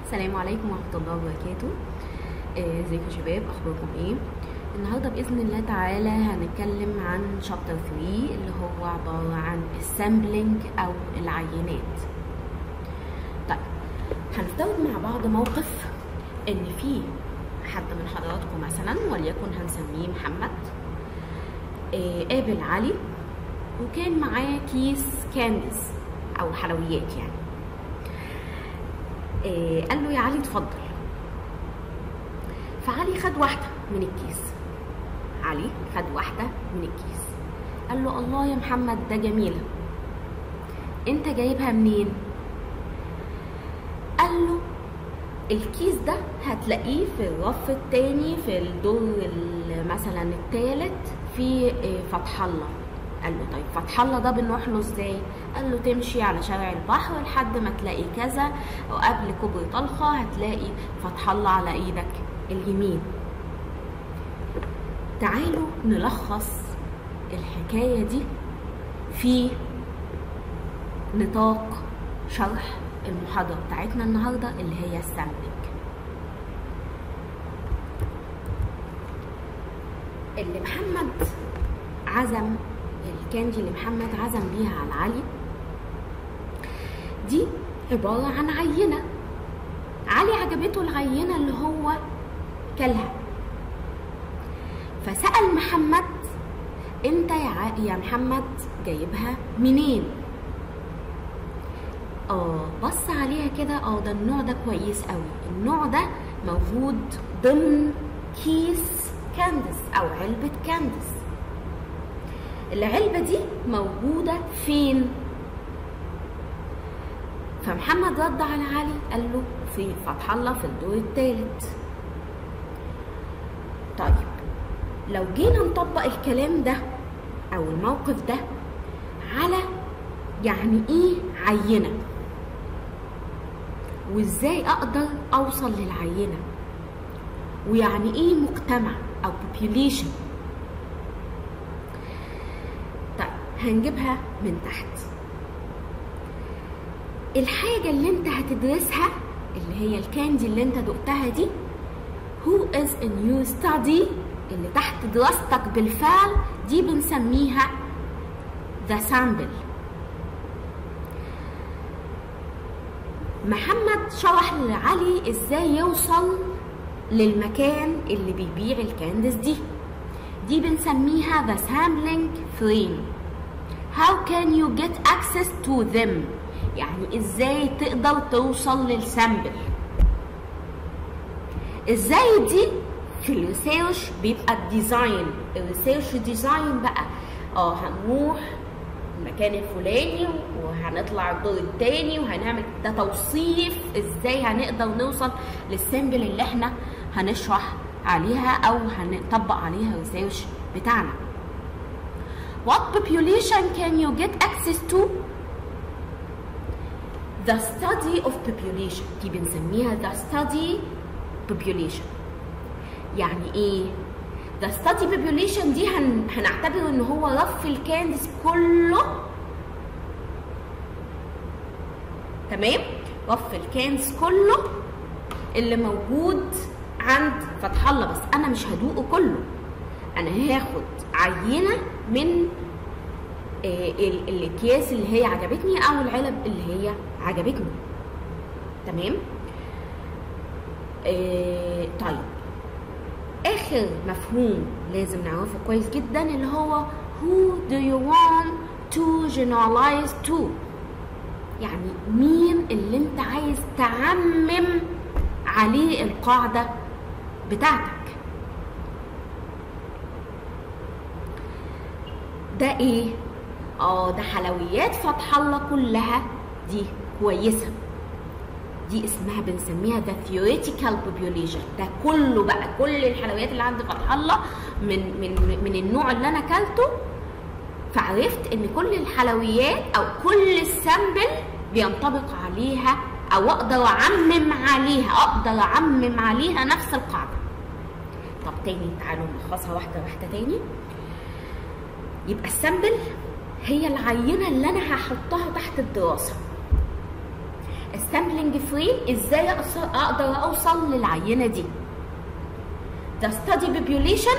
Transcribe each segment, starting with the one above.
السلام عليكم ورحمة الله وبركاته آه، ازيكم يا شباب اخباركم ايه النهارده باذن الله تعالى هنتكلم عن شابتر 3 اللي هو عباره عن السامبلنج او العينات طيب هنفترض مع بعض موقف ان في حد من حضراتكم مثلا وليكن هنسميه محمد آه، قابل علي وكان معاه كيس كانديز او حلويات يعني آه، قال له يا علي اتفضل فعلي خد واحدة من الكيس علي خد واحدة من الكيس قال له الله يا محمد ده جميلة انت جايبها منين قال له الكيس ده هتلاقيه في الرف التاني في الدور ال- مثلا التالت في آه، فتح الله قال له طيب فتح الله ده بنروح له ازاي قال له تمشي على شارع البحر لحد ما تلاقي كذا وقبل كوبري طلخه هتلاقي فتح الله على ايدك اليمين تعالوا نلخص الحكايه دي في نطاق شرح المحاضره بتاعتنا النهارده اللي هي السامبلنج اللي محمد عزم الكاندي اللي محمد عزم بيها على علي دي عبارة عن عينة علي عجبته العينة اللي هو كلها فسأل محمد انت يا ع- يا محمد جايبها منين اه بص عليها كده اه ده النوع ده كويس قوي النوع ده موجود ضمن كيس كاندس او علبة كاندس العلبة دي موجودة فين فمحمد رد على علي قال له في فتح الله في الدور الثالث طيب لو جينا نطبق الكلام ده او الموقف ده على يعني ايه عينه وازاي اقدر اوصل للعينه ويعني ايه مجتمع او population طيب هنجيبها من تحت الحاجة اللي انت هتدرسها اللي هي الكاندي اللي انت دقتها دي who is a new study اللي تحت دراستك بالفعل دي بنسميها the sample محمد شرح لعلي ازاي يوصل للمكان اللي بيبيع الكانديز دي دي بنسميها the sampling frame how can you get access to them يعني ازاي تقدر توصل للسامبل ازاي دي في الريسيرش بيبقى الديزاين الريسيرش ديزاين بقى اه هنروح المكان الفلاني وهنطلع الدور التاني وهنعمل ده توصيف ازاي هنقدر نوصل للسامبل اللي احنا هنشرح عليها او هنطبق عليها الريسيرش بتاعنا What population can you get access to? The study of population دي بنسميها the study population يعني ايه؟ The study population دي هن... هنعتبر ان هو رف الكاندس كله تمام؟ رف الكاندس كله اللي موجود عند فتح الله بس انا مش هدوقه كله انا هاخد عينه من آه، ال- الاكياس اللي هي عجبتني او العلب اللي هي عجبتني تمام آه، طيب اخر مفهوم لازم نعرفه كويس جدا اللي هو who do you want to generalize to يعني مين اللي انت عايز تعمم عليه القاعدة بتاعتك ده ايه اه ده حلويات فتح الله كلها دي كويسه دي اسمها بنسميها ذا theoretical population ده كله بقى كل الحلويات اللي عند فتح الله من من من النوع اللي انا اكلته فعرفت ان كل الحلويات او كل السامبل بينطبق عليها او اقدر اعمم عليها اقدر اعمم عليها نفس القاعده طب تاني تعالوا نلخصها واحده واحده تاني يبقى السامبل هي العينه اللي انا هحطها تحت الدراسه السامبلنج فريم ازاي أقص- اقدر اوصل للعينه دي the study population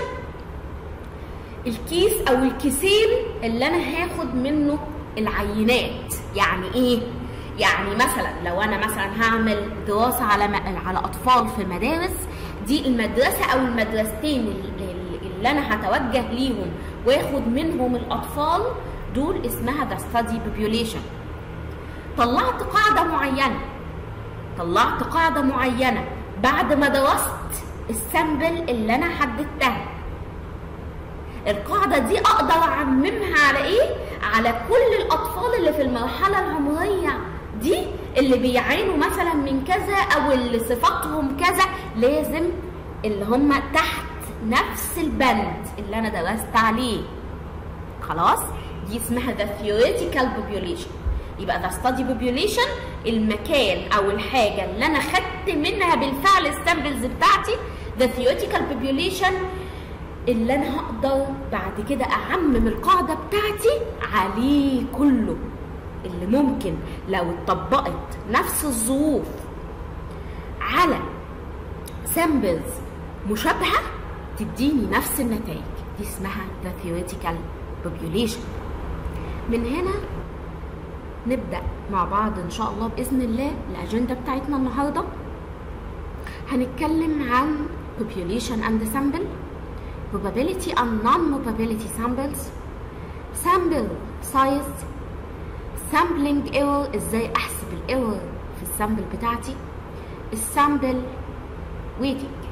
الكيس او الكيسين اللي انا هاخد منه العينات يعني ايه يعني مثلا لو انا مثلا هعمل دراسه على م- على اطفال في مدارس دي المدرسه او المدرستين اللي, اللي انا هتوجه ليهم واخد منهم الاطفال دول اسمها ده study population طلعت قاعده معينه طلعت قاعده معينه بعد ما درست السامبل اللي انا حددتها القاعده دي اقدر اعممها على ايه على كل الاطفال اللي في المرحله العمريه دي اللي بيعانوا مثلا من كذا او اللي صفاتهم كذا لازم اللي هم تحت نفس البند اللي انا درست عليه خلاص دي اسمها the theoretical population يبقى the study population المكان او الحاجه اللي انا خدت منها بالفعل السامبلز بتاعتي the theoretical population اللي انا هقدر بعد كده اعمم القاعده بتاعتي عليه كله اللي ممكن لو اتطبقت نفس الظروف على سامبلز مشابهه تديني نفس النتائج دي اسمها the theoretical population من هنا نبدا مع بعض ان شاء الله باذن الله الاجنده بتاعتنا النهارده هنتكلم عن population and sample probability and non-probability samples sample size sampling error ازاي احسب الايرور في السامبل بتاعتي السامبل weighting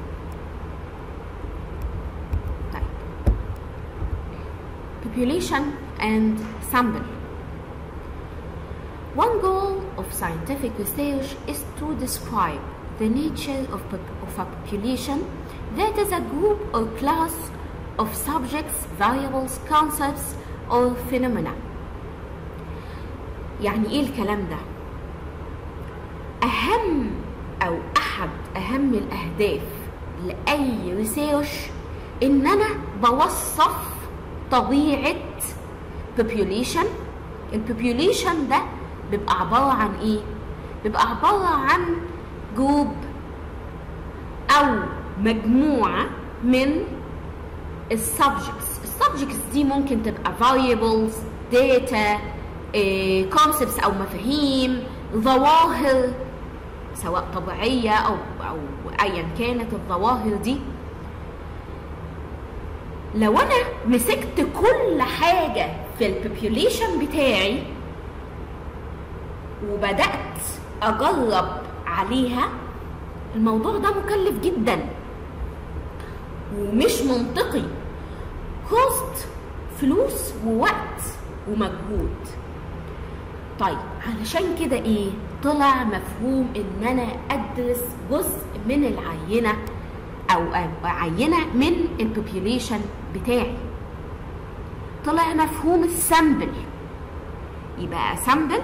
طيب population and sample One goal of scientific research is to describe the nature of, pop- of a population that is a group or class of subjects, variables, concepts, or phenomena. يعني ايه الكلام ده؟ أهم أو أحد أهم الأهداف لأي ريسيرش إن أنا بوصف طبيعة population البوبيوليشن ده بيبقى عبارة عن ايه؟ بيبقى عبارة عن جروب أو مجموعة من السبجكتس السبجكتس دي ممكن تبقى variables data إيه، concepts أو مفاهيم ظواهر سواء طبيعية أو أو أيا كانت الظواهر دي لو أنا مسكت كل حاجة في البوبيوليشن بتاعي وبدأت أجرب عليها الموضوع ده مكلف جدا ومش منطقي كوست فلوس ووقت ومجهود طيب علشان كده ايه طلع مفهوم ان انا ادرس جزء من العينه او أو عينه من البوبيوليشن بتاعي طلع مفهوم السامبل يبقى سامبل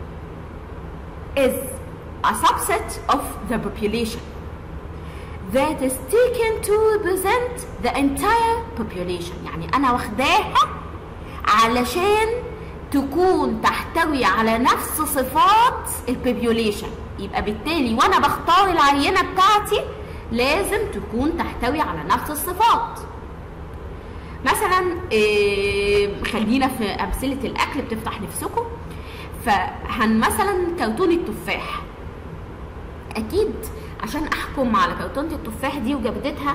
is a subset of the population that is taken to represent the entire population يعني أنا واخداها علشان تكون تحتوي على نفس صفات البوبيوليشن يبقى بالتالي وانا بختار العينة بتاعتي لازم تكون تحتوي على نفس الصفات مثلا إيه خلينا في امثله الاكل بتفتح نفسكم فهن مثلا كرتون التفاح اكيد عشان احكم على كرتونه التفاح دي وجودتها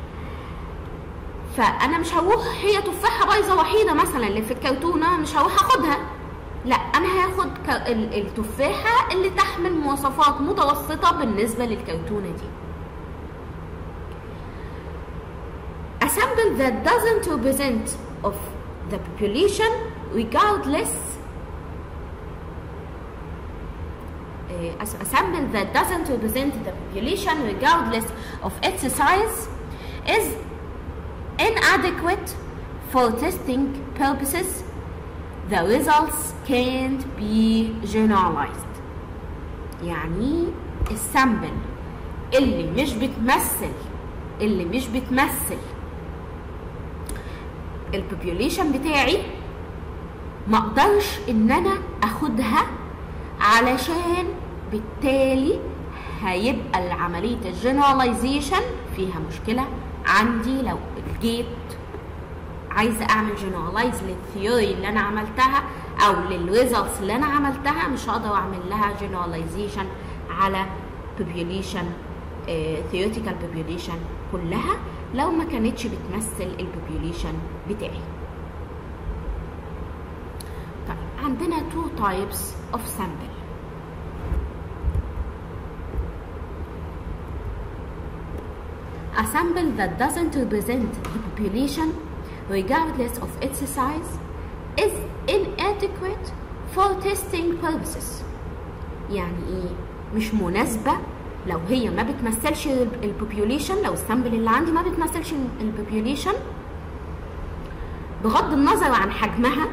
فانا مش هروح هي تفاحه بايظه وحيده مثلا اللي في الكرتونه مش هروح اخدها لا انا هاخد ك- ال- التفاحه اللي تحمل مواصفات متوسطه بالنسبه للكرتونه دي a sample that doesn't represent of the population regardless uh, a a sample that doesn't represent the population regardless of its size is inadequate for testing purposes the results can't be generalized يعني السامبل اللي مش بتمثل اللي مش بتمثل البوبيوليشن بتاعي ما اقدرش ان انا اخدها علشان بالتالي هيبقى عملية الجنراليزيشن فيها مشكلة عندي لو جيت عايزة أعمل جنرالايز للثيوري اللي أنا عملتها أو للريزلتس اللي أنا عملتها مش هقدر أعمل لها جنراليزيشن على population theoretical population كلها لو ما كانتش بتمثل البوبيوليشن بتاعي طيب عندنا two types of sample A sample that doesn't represent the population regardless of its size is inadequate for testing purposes يعني ايه مش مناسبة لو هي ما بتمثلش البوبيوليشن لو السامبل اللي عندي ما بتمثلش البوبيوليشن بغض النظر عن حجمها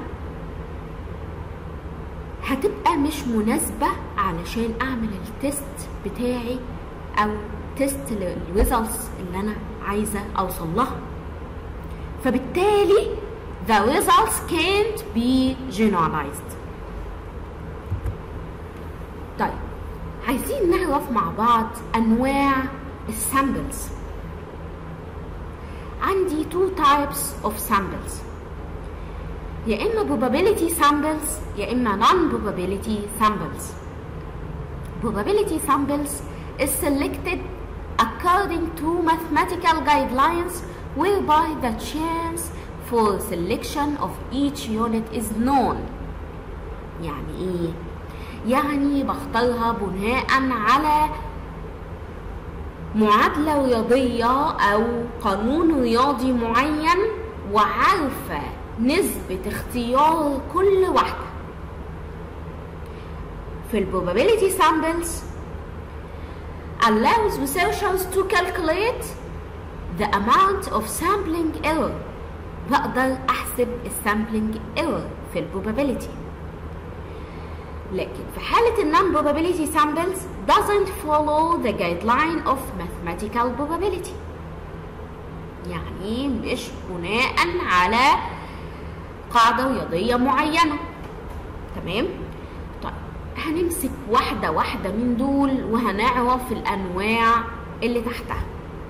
هتبقى مش مناسبة علشان اعمل التست بتاعي او تيست للريزلتس اللي انا عايزة اوصل لها فبالتالي the results can't be generalized طيب عايزين نعرف مع بعض انواع السامبلز عندي two types of samples يا اما probability samples يا اما non probability samples probability samples is selected according to mathematical guidelines whereby the chance for selection of each unit is known يعني ايه يعني بختارها بناء على معادلة رياضية أو قانون رياضي معين وعارفة نسبة اختيار كل واحدة في ال probability samples allows researchers to calculate the amount of sampling error بقدر أحسب السامبلينج error في ال probability لكن في حالة ال non-probability samples doesn't follow the guideline of mathematical probability يعني مش بناء على قاعدة رياضية معينة تمام؟ طيب هنمسك واحدة واحدة من دول وهنعرف الأنواع اللي تحتها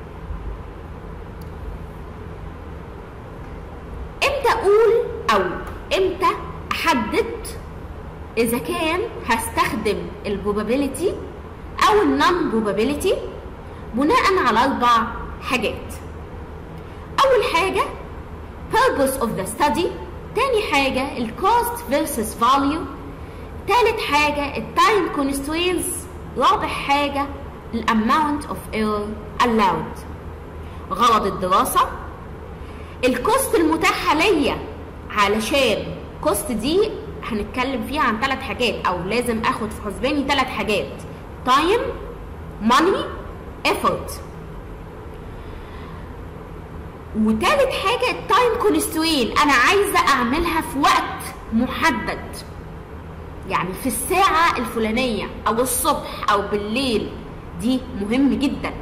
امتى أقول أو امتى أحدد اذا كان هستخدم البروبابيلتي او النون بروبابيلتي بناء على اربع حاجات اول حاجه purpose of the study تاني حاجه الكوست versus value تالت حاجه التايم constraints رابع حاجه الاماونت of error allowed غرض الدراسه الكوست المتاحه ليا علشان كوست دي هنتكلم فيها عن ثلاث حاجات او لازم اخد في حسباني ثلاث حاجات تايم ماني effort وتالت حاجة التايم كونستوين أنا عايزة أعملها في وقت محدد يعني في الساعة الفلانية أو الصبح أو بالليل دي مهم جدا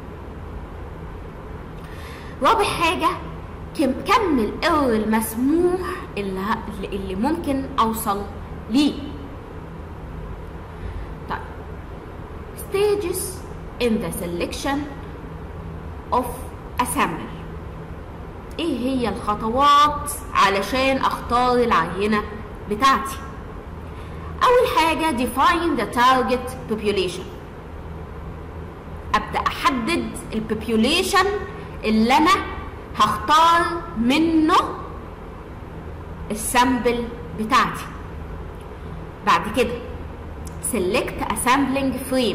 رابع حاجة كم الايرور المسموح اللي, اللي ممكن اوصل ليه طيب stages in the selection of a sample ايه هي الخطوات علشان اختار العينة بتاعتي اول حاجة define the target population ابدأ احدد البوبيوليشن اللي انا هختار منه السامبل بتاعتي بعد كده select a sampling frame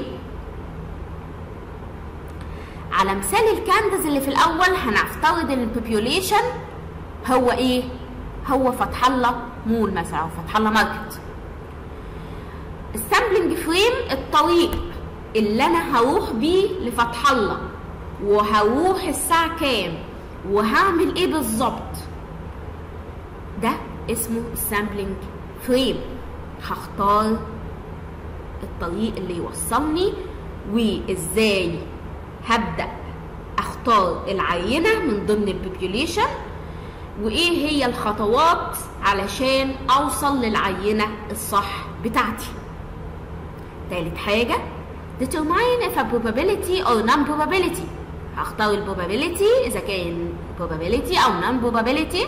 على مثال الكاندز اللي في الاول هنفترض ان البوبيوليشن هو ايه هو فتح الله مول مثلا او فتح الله ماركت السامبلنج فريم الطريق اللي انا هروح بيه لفتح الله وهروح الساعه كام وهعمل ايه بالظبط ده اسمه السامبلنج فريم هختار الطريق اللي يوصلني وازاي هبدا اختار العينه من ضمن البوبيوليشن وايه هي الخطوات علشان اوصل للعينه الصح بتاعتي تالت حاجة determine if a probability or non-probability هختار ال probability إذا كان probability أو non-probability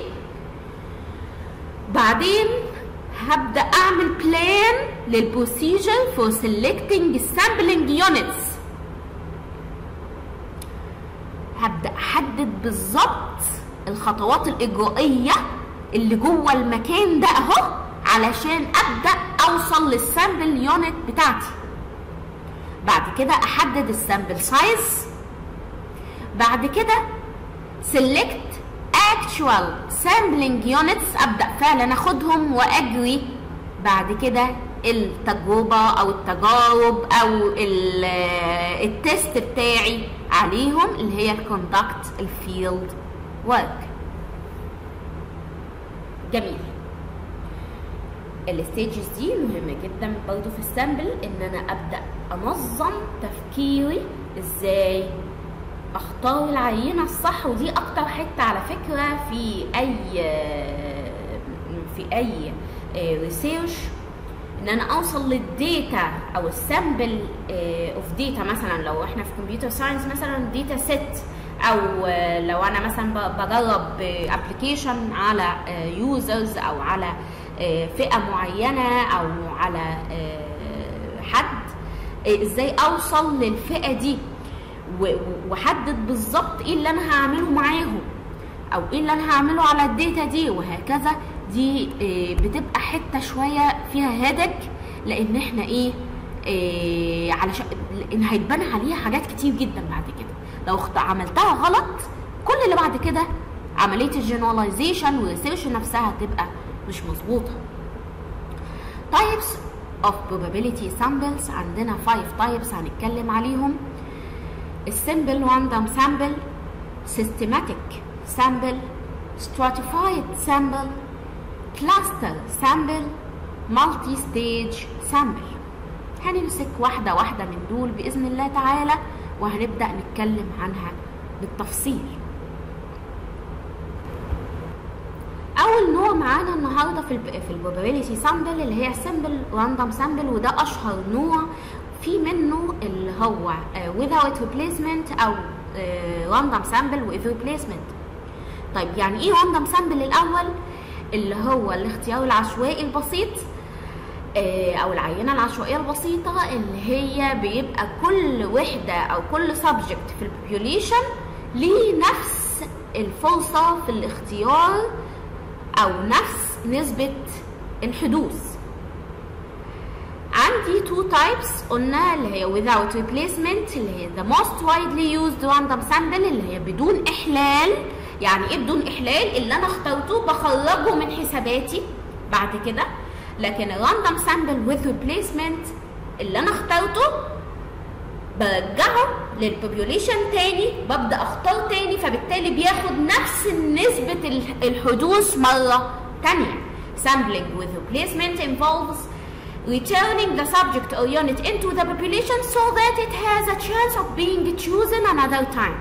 بعدين هبدأ أعمل plan للبروسيجر for selecting sampling units هبدأ أحدد بالظبط الخطوات الإجرائية اللي جوه المكان ده أهو علشان أبدأ أوصل للسامبل يونت بتاعتي بعد كده أحدد السامبل سايز بعد كده select actual sampling units ابدا فعلا اخدهم واجري بعد كده التجربه او التجارب او التست بتاعي عليهم اللي هي الكوندكت الفيلد ورك جميل الستيجز دي مهمه جدا برضو في السامبل ان انا ابدا انظم تفكيري ازاي اختار العينه الصح ودي اكتر حته على فكره في اي في اي ريسيرش ان انا اوصل للديتا او السامبل اوف ديتا مثلا لو احنا في كمبيوتر ساينس مثلا ديتا سيت او لو انا مثلا بجرب ابلكيشن على يوزرز او على فئه معينه او على حد ازاي اوصل للفئه دي واحدد بالظبط ايه اللي انا هعمله معاهم او ايه اللي انا هعمله على الداتا دي وهكذا دي بتبقى حته شويه فيها هدج لان احنا ايه, إيه علشان ان هيتبنى عليها حاجات كتير جدا بعد كده لو عملتها غلط كل اللي بعد كده عمليه الجنراليزيشن والريسيرش نفسها هتبقى مش مظبوطه types of probability samples عندنا 5 types هنتكلم عليهم السمبل راندوم سامبل systematic sample stratified sample cluster sample multi stage sample هنمسك واحدة واحدة من دول بإذن الله تعالى وهنبدأ نتكلم عنها بالتفصيل أول نوع معانا النهاردة في ال في البروبابيلتي سامبل اللي هي سمبل راندوم سامبل وده أشهر نوع في منه اللي هو uh, without replacement او uh, random sample with replacement طيب يعني ايه random sample الاول اللي هو الاختيار العشوائي البسيط uh, او العينه العشوائيه البسيطه اللي هي بيبقى كل وحده او كل subject في البوبيوليشن ليه نفس الفرصه في الاختيار او نفس نسبه الحدوث عندي two types قلنا اللي هي without replacement اللي هي the most widely used random sample اللي هي بدون إحلال يعني إيه بدون إحلال اللي أنا اخترته بخرجه من حساباتي بعد كده لكن random sample with replacement اللي أنا اخترته برجعه للبوبيوليشن تاني ببدأ أختار تاني فبالتالي بياخد نفس نسبة الحدوث مرة تانية sampling with replacement involves returning the subject or unit into the population so that it has a chance of being chosen another time.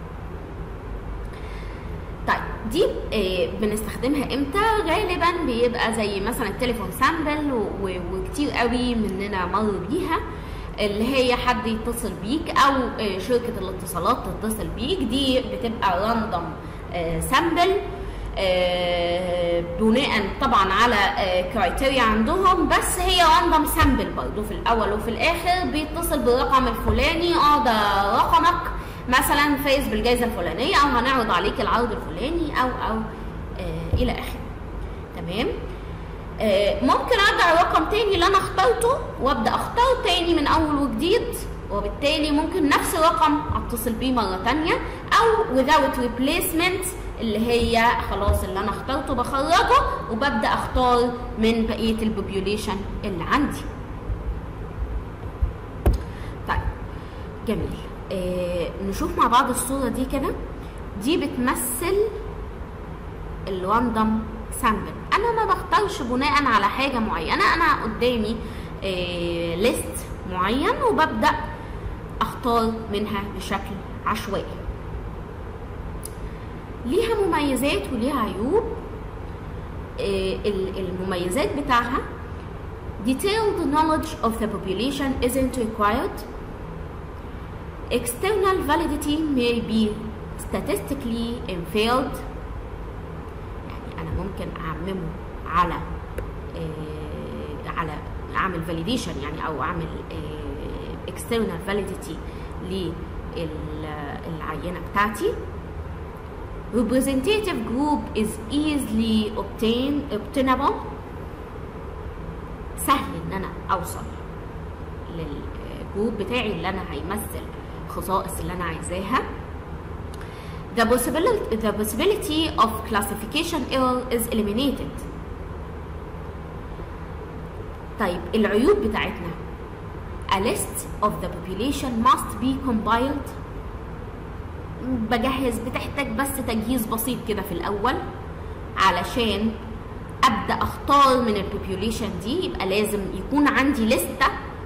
طيب دي آه بنستخدمها امتى؟ غالبا بيبقى زي مثلا التليفون سامبل وكتير قوي مننا مر بيها اللي هي حد يتصل بيك او آه شركه الاتصالات تتصل بيك دي بتبقى راندوم آه سامبل آه بناء طبعا على كرايتيريا عندهم بس هي راندوم سامبل برضه في الاول وفي الاخر بيتصل بالرقم الفلاني اه ده رقمك مثلا فايز بالجائزه الفلانيه او هنعرض عليك العرض الفلاني او او آه الى اخره تمام آه ممكن ارجع الرقم تاني اللي انا اخترته وابدا اختار تاني من اول وجديد وبالتالي ممكن نفس الرقم اتصل بيه مره تانية او without replacement اللي هي خلاص اللي انا اخترته بخرجه وببدا اختار من بقيه البوبيوليشن اللي عندي طيب جميل آه نشوف مع بعض الصوره دي كده دي بتمثل الراندوم سامبل انا ما بختارش بناء على حاجه معينه انا قدامي آه ليست معين وببدا اختار منها بشكل عشوائي ليها مميزات وليها عيوب المميزات بتاعها detailed knowledge of the population isn't required external validity may be statistically inferred يعني انا ممكن اعممه على آه على اعمل validation يعني او اعمل آه external validity للعينه بتاعتي representative group is easily obtain, obtainable سهل ان انا اوصل للجروب بتاعي اللي انا هيمثل الخصائص اللي انا عايزاها the possibility, the possibility of classification error is eliminated طيب العيوب بتاعتنا a list of the population must be compiled بجهز بتحتاج بس تجهيز بسيط كده في الاول علشان ابدا اختار من البوبيوليشن دي يبقى لازم يكون عندي لسته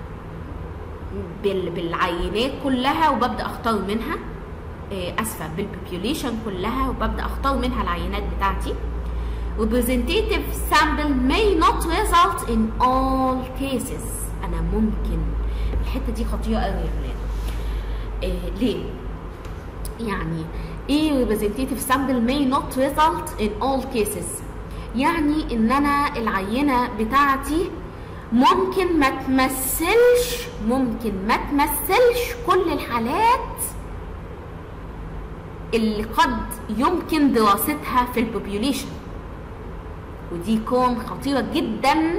بالعينات كلها وببدا اختار منها اسفه بالبوبيوليشن كلها وببدا اختار منها العينات بتاعتي representative sample may not result in all cases انا ممكن الحته دي خطيره قوي يا ولاد إيه ليه يعني ايه representative sample may not result in all cases يعني ان انا العينه بتاعتي ممكن ما تمثلش ممكن ما تمثلش كل الحالات اللي قد يمكن دراستها في البوبيوليشن ودي كون خطيره جدا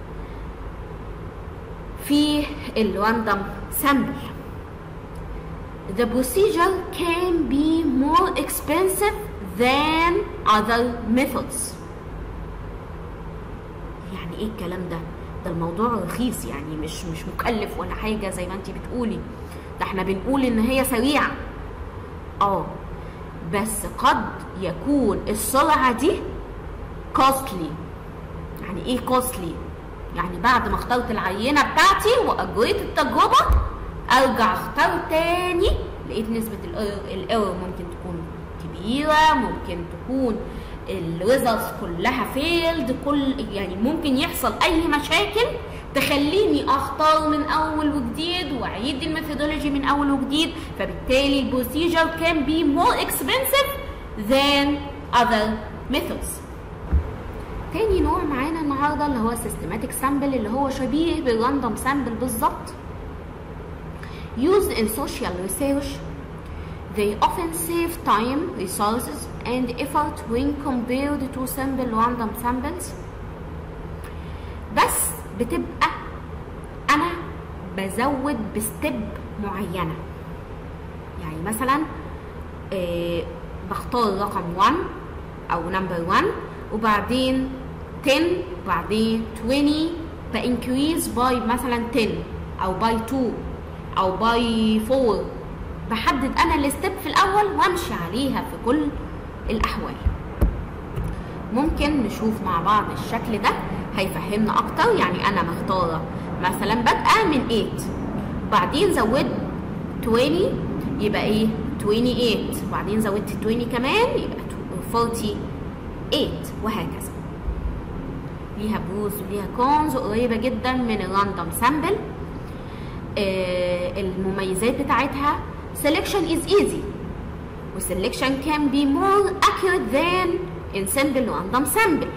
في الراندوم سامبل the procedure can be more expensive than other methods يعني ايه الكلام ده ده الموضوع رخيص يعني مش مش مكلف ولا حاجه زي ما انت بتقولي ده احنا بنقول ان هي سريعه اه بس قد يكون السرعه دي كوستلي يعني ايه كوستلي يعني بعد ما اخترت العينه بتاعتي واجريت التجربه ارجع اختار تاني لقيت نسبه الايرور ممكن تكون كبيره ممكن تكون الريزلتس كلها فيلد كل يعني ممكن يحصل اي مشاكل تخليني اختار من اول وجديد واعيد الميثودولوجي من اول وجديد فبالتالي البروسيجر كان بي مور اكسبنسيف than other methods تاني نوع معانا النهارده اللي هو systematic sample اللي هو شبيه بالراندوم سامبل بالظبط used in social research they often save time resources and effort when compared to simple random samples بس بتبقى انا بزود بستب معينه يعني مثلا آه بختار رقم 1 او نمبر 1 وبعدين 10 وبعدين 20 بانكريز باي مثلا 10 او باي 2 او باي 4 بحدد انا الستيب في الاول وامشي عليها في كل الاحوال ممكن نشوف مع بعض الشكل ده هيفهمنا اكتر يعني انا مختاره مثلا بادئه من 8 بعدين زودت 20 يبقى ايه 28 وبعدين زودت 20 كمان يبقى 48 وهكذا ليها بروز وليها كونز قريبه جدا من الراندوم سامبل آه المميزات بتاعتها selection is easy و selection can be more accurate than in simple random sample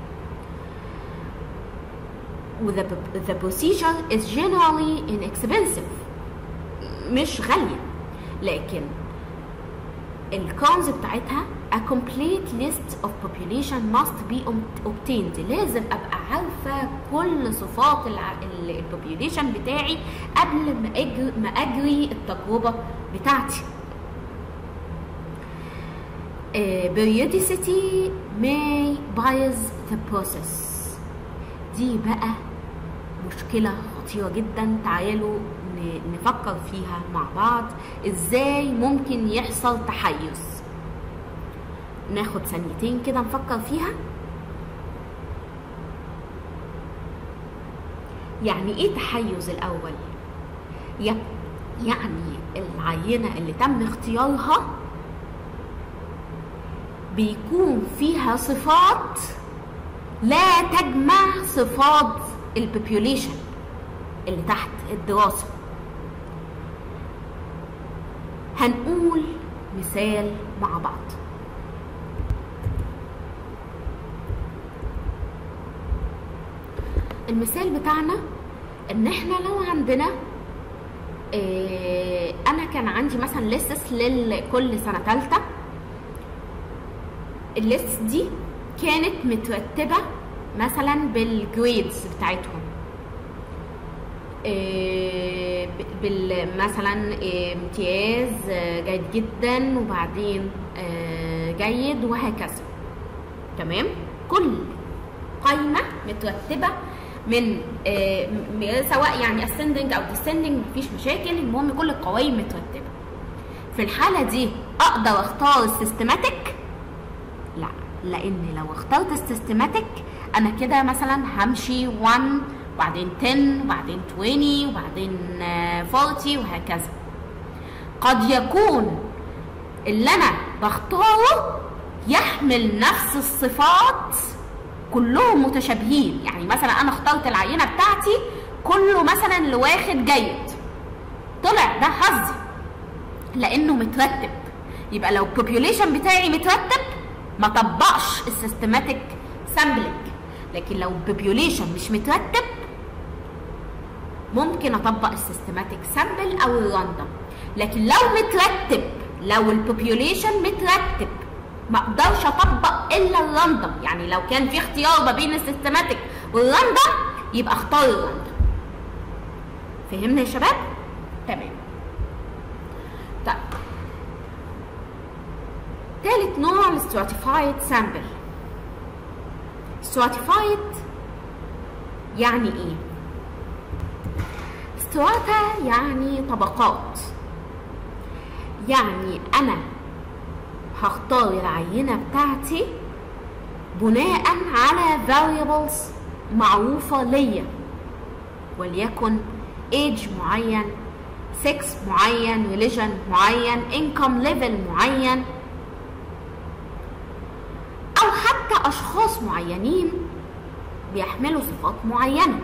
the, the procedure is generally inexpensive مش غالية لكن الكونز بتاعتها a complete list of population must be obtained لازم ابقى عارفة كل صفات البوبيوليشن بتاعي قبل ما اجري, ما أجري التجربة بتاعتي uh, periodicity may bias the process دي بقى مشكلة خطيرة جدا تعالوا نفكر فيها مع بعض ازاي ممكن يحصل تحيز ناخد ثانيتين كده نفكر فيها يعني ايه تحيز الاول يعني العينة اللي تم اختيارها بيكون فيها صفات لا تجمع صفات البوبيوليشن اللي تحت الدراسة هنقول مثال مع بعض المثال بتاعنا ان احنا لو عندنا إيه انا كان عندي مثلا ليستس لكل سنه ثالثه الليست دي كانت مترتبه مثلا بالجريدز بتاعتهم إيه بال مثلا إيه امتياز جيد جدا وبعدين إيه جيد وهكذا تمام كل قايمه مترتبه من سواء يعني ascending او descending مفيش مشاكل المهم كل القوائم مترتبه في الحاله دي اقدر اختار السيستماتيك لا لان لو اخترت السيستماتيك انا كده مثلا همشي 1 وبعدين 10 وبعدين 20 وبعدين 40 وهكذا قد يكون اللي انا بختاره يحمل نفس الصفات كلهم متشابهين يعني مثلا انا اخترت العينه بتاعتي كله مثلا اللي واخد جيد طلع ده حظي لانه مترتب يبقى لو البوبيوليشن بتاعي مترتب ما طبقش السيستماتيك سامبلنج لكن لو البوبيوليشن مش مترتب ممكن اطبق السيستماتيك سامبل او الراندوم لكن لو مترتب لو البوبيوليشن مترتب ما اقدرش اطبق الا الراندوم يعني لو كان في اختيار ما بين السيستماتيك والراندوم يبقى اختار الراندوم فهمنا يا شباب تمام طيب تالت نوع الستراتيفايد سامبل ستراتيفايد يعني ايه ستراتا يعني طبقات يعني انا هختار العينة بتاعتي بناء على variables معروفة ليا وليكن age معين sex معين religion معين income level معين أو حتى أشخاص معينين بيحملوا صفات معينة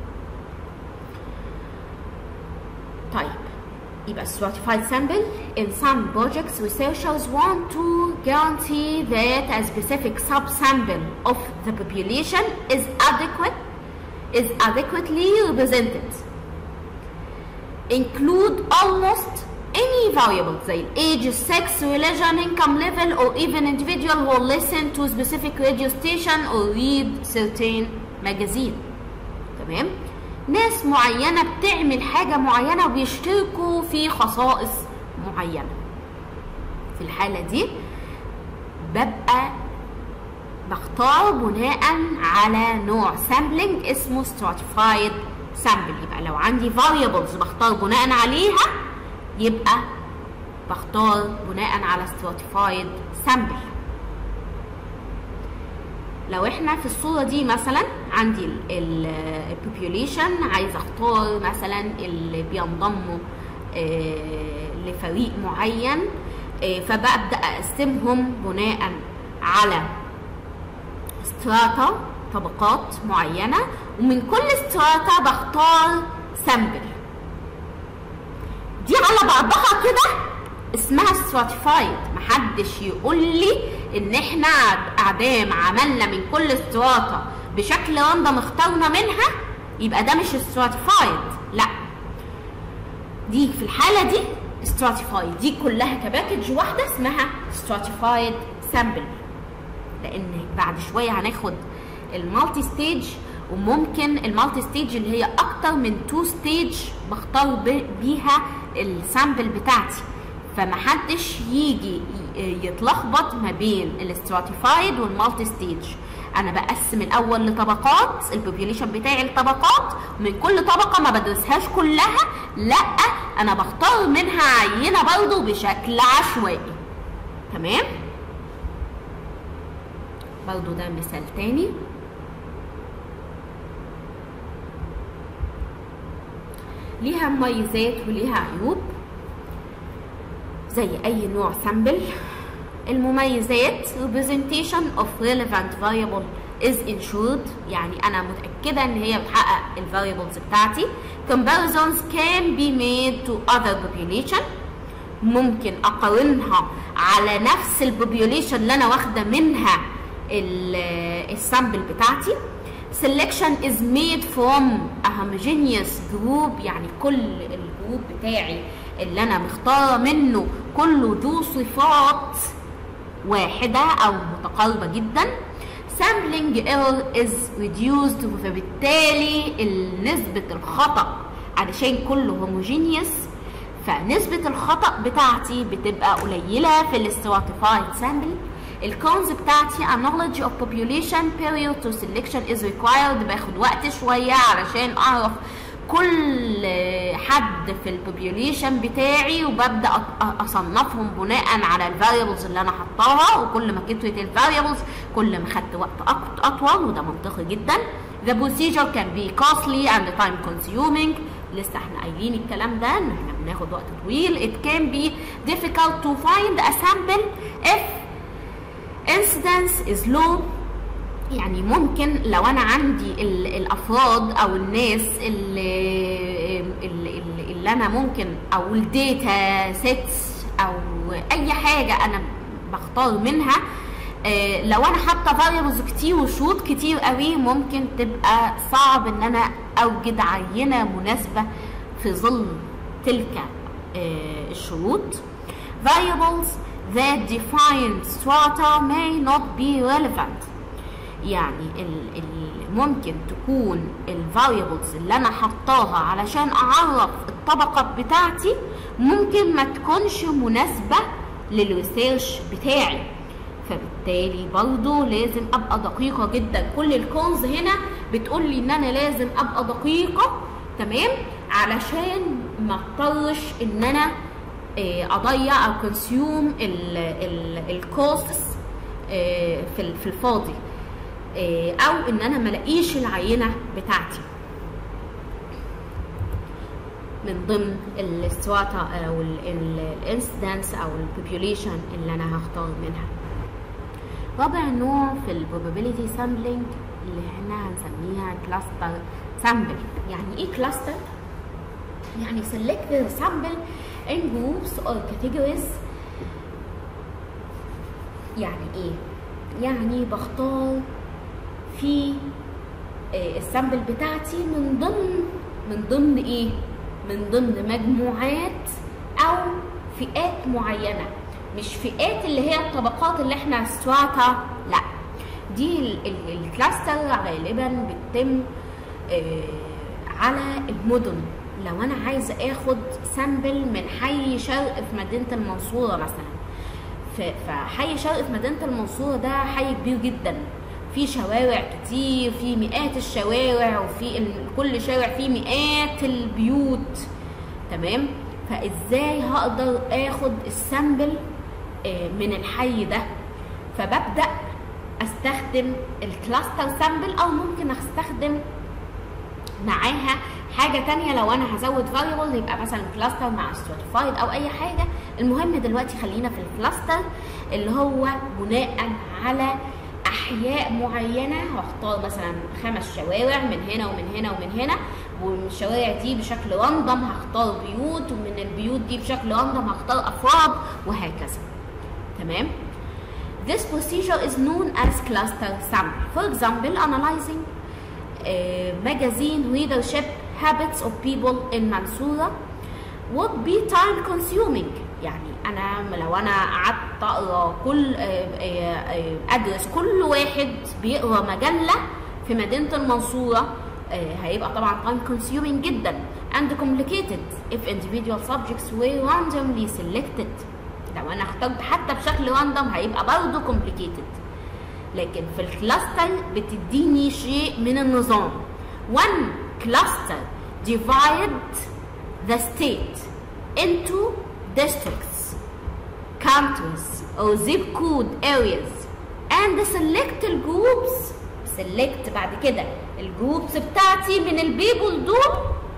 طيب يبقى stratified sample in some projects researchers want to guarantee that a specific subsample of the population is adequate is adequately represented include almost any variable زي age, sex, religion, income level or even individual who listen to specific radio station or read certain magazine تمام ناس معينة بتعمل حاجة معينة وبيشتركوا في خصائص معينة في الحالة دي ببقى بختار بناء على نوع سامبلنج اسمه stratified sample يبقى لو عندي variables بختار بناء عليها يبقى بختار بناء على stratified sample لو احنا في الصورة دي مثلا عندي البوبيوليشن عايز اختار مثلا اللي بينضموا لفريق معين فببدأ اقسمهم بناء على ستراتا طبقات معينة ومن كل ستراتا بختار سامبل دي على بعضها كده اسمها ستراتيفايد محدش يقول لي ان احنا اعدام عملنا من كل ستراتا بشكل راندوم اخترنا منها يبقى ده مش ستراتيفايد لا دي في الحاله دي ستراتيفايد دي كلها كباكج واحده اسمها ستراتيفايد سامبل لان بعد شويه هناخد المالتي ستيج وممكن المالتي ستيج اللي هي اكتر من تو ستيج بختار بيها السامبل بتاعتي فمحدش يجي يتلخبط ما بين الاستراتيفايد والمالتي ستيج انا بقسم الاول لطبقات البوبيوليشن بتاعي لطبقات من كل طبقه ما بدرسهاش كلها لا انا بختار منها عينه برضو بشكل عشوائي تمام برضو ده مثال تاني ليها مميزات وليها عيوب زي اي نوع سامبل المميزات representation of relevant variable is insured يعني انا متاكده ان هي بتحقق الفاريبلز بتاعتي comparisons can be made to other population ممكن اقارنها على نفس البوبيوليشن اللي انا واخده منها السامبل بتاعتي selection is made from a homogeneous group يعني كل الجروب بتاعي اللي انا مختاره منه كله ذو صفات واحده او متقاربه جدا sampling error is reduced فبالتالي نسبة الخطأ علشان كله homogeneous فنسبة الخطأ بتاعتي بتبقى قليلة في الاستراتيفايد سامبل الكونز بتاعتي a knowledge of population period to selection is required باخد وقت شوية علشان اعرف كل حد في البوبيوليشن بتاعي وببدا اصنفهم بناء على الفاريبلز اللي انا حطاها وكل ما كترت الفاريبلز كل ما خدت وقت اطول وده منطقي جدا The procedure can be costly and time consuming لسه احنا قايلين الكلام ده ان احنا بناخد وقت طويل it can be difficult to find a sample if incidence is low يعني ممكن لو انا عندي الافراد او الناس اللي, اللي, اللي انا ممكن او الداتا سيتس او اي حاجه انا بختار منها لو انا حاطه فاريبلز كتير وشروط كتير قوي ممكن تبقى صعب ان انا اوجد عينه مناسبه في ظل تلك الشروط variables that define strata may not be relevant يعني ال ال ممكن تكون الفاريبلز اللي انا حطاها علشان اعرف الطبقات بتاعتي ممكن ما تكونش مناسبة للريسيرش بتاعي فبالتالي برضو لازم ابقى دقيقة جدا كل الكونز هنا بتقول لي ان انا لازم ابقى دقيقة تمام علشان ما اضطرش ان انا اضيع او كونسيوم الكوستس في في الفاضي او ان انا ما الاقيش العينه بتاعتي من ضمن الستراتا او الانسيدنس او البوبيوليشن اللي انا هختار منها رابع نوع في البروبابيلتي سامبلينج اللي احنا هنسميها كلاستر سامبل يعني ايه كلاستر يعني select the sample in groups or categories يعني ايه يعني بختار في السامبل بتاعتي من ضمن من ضمن ايه من ضمن مجموعات او فئات معينه مش فئات اللي هي الطبقات اللي احنا ستراتا لا دي الكلاستر غالبا بتتم على المدن لو انا عايزه اخد سامبل من حي شرق في مدينه المنصوره مثلا فحي شرق في مدينه المنصوره ده حي كبير جدا في شوارع كتير في مئات الشوارع وفي كل شارع فيه مئات البيوت تمام فازاي هقدر اخد السامبل من الحي ده فببدا استخدم الكلاستر سامبل او ممكن استخدم معاها حاجة تانية لو أنا هزود فاريبل يبقى مثلا كلاستر مع ستراتيفايد أو أي حاجة المهم دلوقتي خلينا في الكلاستر اللي هو بناء على احياء معينه هختار مثلا خمس شوارع من هنا ومن هنا ومن هنا ومن الشوارع دي بشكل راندوم هختار بيوت ومن البيوت دي بشكل راندوم هختار افراد وهكذا تمام This procedure is known as cluster sample. For example, analyzing uh, magazine readership habits of people in Mansoura would be time consuming. يعني انا لو انا قعدت اقرا كل ادرس كل واحد بيقرا مجله في مدينه المنصوره هيبقى طبعا time consuming جدا and complicated if individual subjects were randomly selected لو انا اخترت حتى بشكل راندوم هيبقى برضه complicated لكن في الكلاستر بتديني شيء من النظام one cluster divide the state into districts, countries, or zip code areas and select الجروبس select بعد كده الجروبس بتاعتي من البيبل دول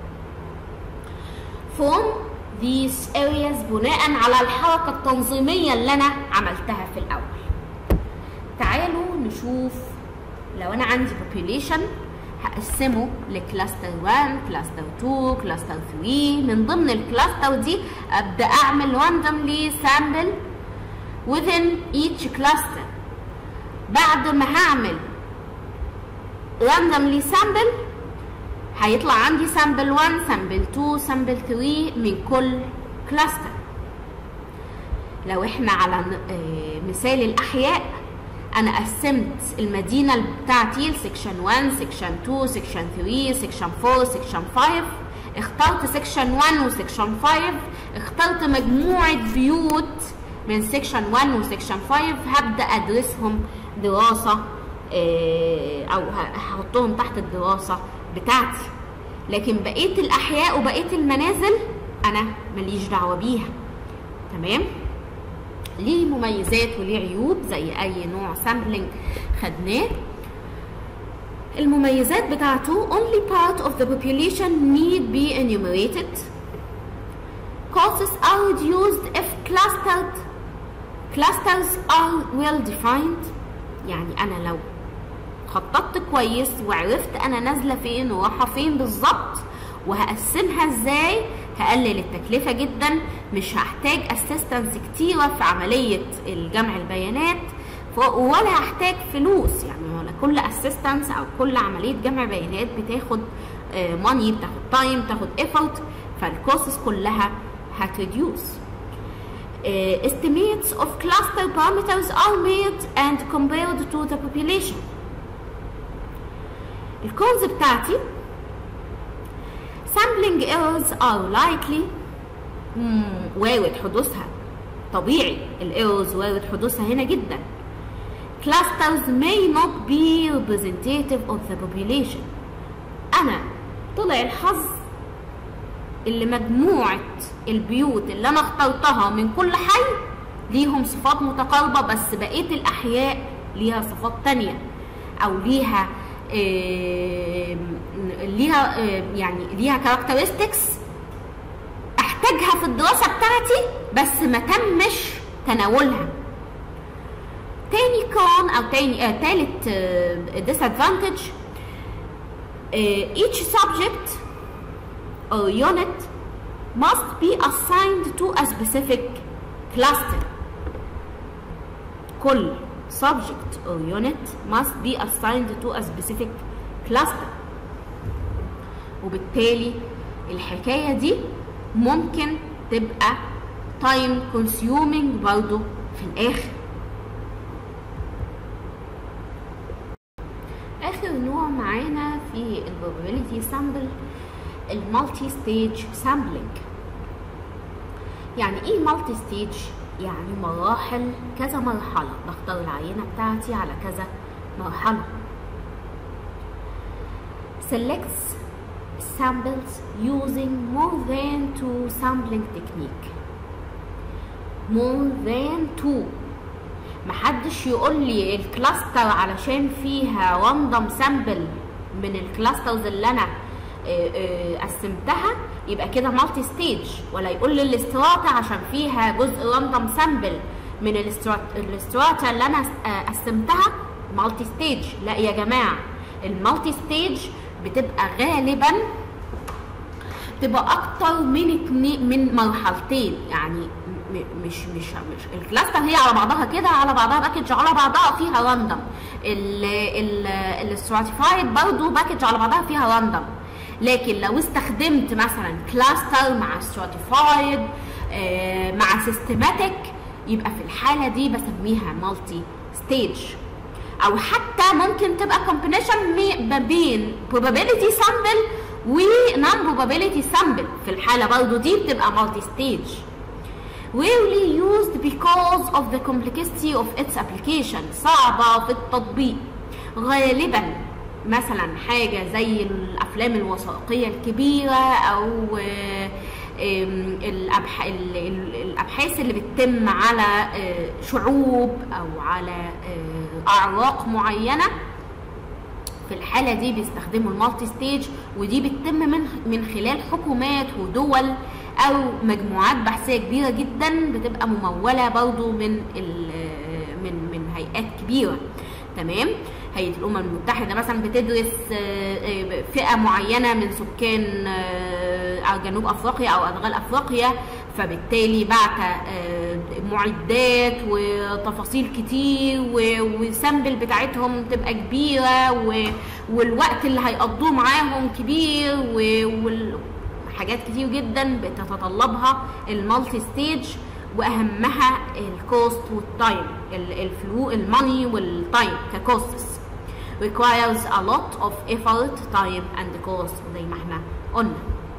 from these areas بناء على الحركة التنظيمية اللي أنا عملتها في الأول تعالوا نشوف لو انا عندي population هقسمه لكلاستر 1 كلاستر 2 كلاستر 3 من ضمن الكلاستر دي ابدا اعمل randomly sample within each cluster بعد ما هعمل randomly sample هيطلع عندي sample 1 sample 2 sample 3 من كل كلاستر لو احنا على مثال الاحياء انا قسمت المدينه بتاعتي لسكشن 1 سكشن 2 سكشن 3 سكشن 4 سكشن 5 اخترت سكشن 1 وسكشن 5 اخترت مجموعه بيوت من سكشن 1 وسكشن 5 هبدا ادرسهم دراسه او هحطهم تحت الدراسه بتاعتي لكن بقيه الاحياء وبقيه المنازل انا ماليش دعوه بيها تمام ليه مميزات وليه عيوب زي اي نوع سامبلنج خدناه المميزات بتاعته only part of the population need be enumerated costs are reduced if clustered clusters are well defined يعني انا لو خططت كويس وعرفت انا نازله فين ورايحه فين بالظبط وهقسمها ازاي هقلل التكلفة جدا مش هحتاج اسيستنس كتيرة في عملية الجمع البيانات ولا هحتاج فلوس يعني ولا كل اسيستنس او كل عملية جمع بيانات بتاخد ماني بتاخد تايم بتاخد ايفورت فالكوستس كلها هتريديوس Uh, estimates of cluster parameters are made and compared to the population. الكونز بتاعتي sampling errors are likely مم، وارد حدوثها طبيعي الايرورز وارد حدوثها هنا جدا clusters may not be representative of the population انا طلع الحظ اللي مجموعة البيوت اللي انا اخترتها من كل حي ليهم صفات متقاربة بس بقية الاحياء ليها صفات تانية او ليها آه ليها آه يعني ليها كاركترستكس احتاجها في الدراسة بتاعتي بس ما تمش تناولها تاني كون او تاني آه تالت آه disadvantage آه each subject or unit must be assigned to a specific cluster كل subject or unit must be assigned to a specific cluster وبالتالي الحكاية دي ممكن تبقى time consuming برضو في الآخر آخر نوع معانا في ال probability sample المالتي ستيج سامبلينج يعني ايه مالتي ستيج يعني مراحل كذا مرحلة بختار العينة بتاعتي على كذا مرحلة selects samples using more than two sampling technique more than two محدش يقول لي الكلاستر علشان فيها راندوم سامبل من الكلاسترز اللي انا قسمتها يبقى كده مالتي ستيج ولا يقول لي الاستراتا عشان فيها جزء راندوم سامبل من الاستراتا اللي انا قسمتها مالتي ستيج لا يا جماعه المالتي ستيج بتبقى غالبا تبقى اكتر من اتنين من مرحلتين يعني مش مش مش الكلاستر هي على بعضها كده على بعضها باكج على بعضها فيها راندوم الاستراتيفايد برضو باكج على بعضها فيها راندوم لكن لو استخدمت مثلا كلاستر مع ستراتيفايد آه مع سيستماتيك يبقى في الحاله دي بسميها مالتي ستيج او حتى ممكن تبقى كومبينيشن ما بين probability sample و non probability sample في الحاله برضو دي بتبقى مالتي ستيج rarely used because of the complexity of its application صعبة في التطبيق غالبا مثلا حاجة زي الأفلام الوثائقية الكبيرة أو الأبحاث اللي بتتم على شعوب أو على أعراق معينة في الحالة دي بيستخدموا المالتي ستيج ودي بتتم من من خلال حكومات ودول أو مجموعات بحثية كبيرة جدا بتبقى ممولة برضو من من من هيئات كبيرة تمام هيئه الامم المتحده مثلا بتدرس آه، آه، فئه معينه من سكان آه، جنوب افريقيا او ادغال افريقيا فبالتالي بعت آه، معدات وتفاصيل كتير و- والسامبل بتاعتهم تبقى كبيره و- والوقت اللي هيقضوه معاهم كبير و- وال- حاجات كتير جدا بتتطلبها المالتي ستيج واهمها الكوست والتايم ال- الفلو الماني والتايم ككوستس requires a lot of effort time and cost زي ما احنا قلنا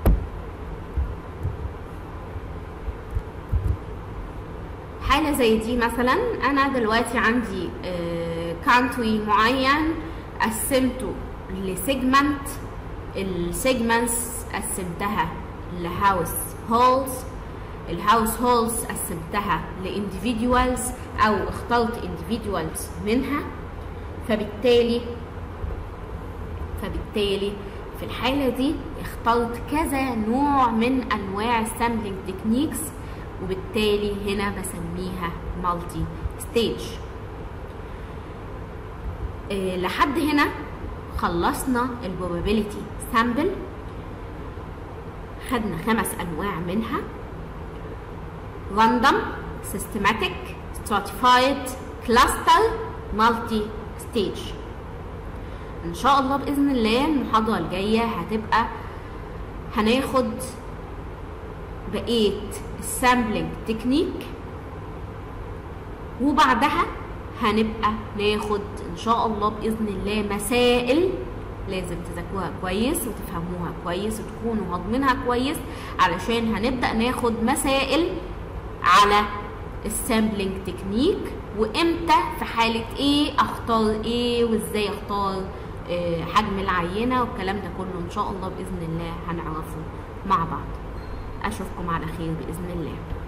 حالة زي دي مثلا أنا دلوقتي عندي كانتري معين قسمته لسيجمنت السيجمنتس قسمتها لهاوس هولز الهاوس هولز قسمتها لانديفيدوالز او اخترت individuals منها فبالتالي فبالتالي في الحالة دي اخترت كذا نوع من انواع السامبلينج تكنيكس وبالتالي هنا بسميها مالتي ستيج لحد هنا خلصنا البروبابيلتي سامبل خدنا خمس انواع منها random systematic stratified cluster multi stage ان شاء الله باذن الله المحاضره الجايه هتبقى هناخد بقيه السامبلينج تكنيك وبعدها هنبقى ناخد ان شاء الله باذن الله مسائل لازم تذاكروها كويس وتفهموها كويس وتكونوا هاضمينها كويس علشان هنبدا ناخد مسائل على السامبلينج تكنيك وامتى في حاله ايه اختار ايه وازاي اختار آه، حجم العينه والكلام ده كله ان شاء الله باذن الله هنعرفه مع بعض اشوفكم على خير باذن الله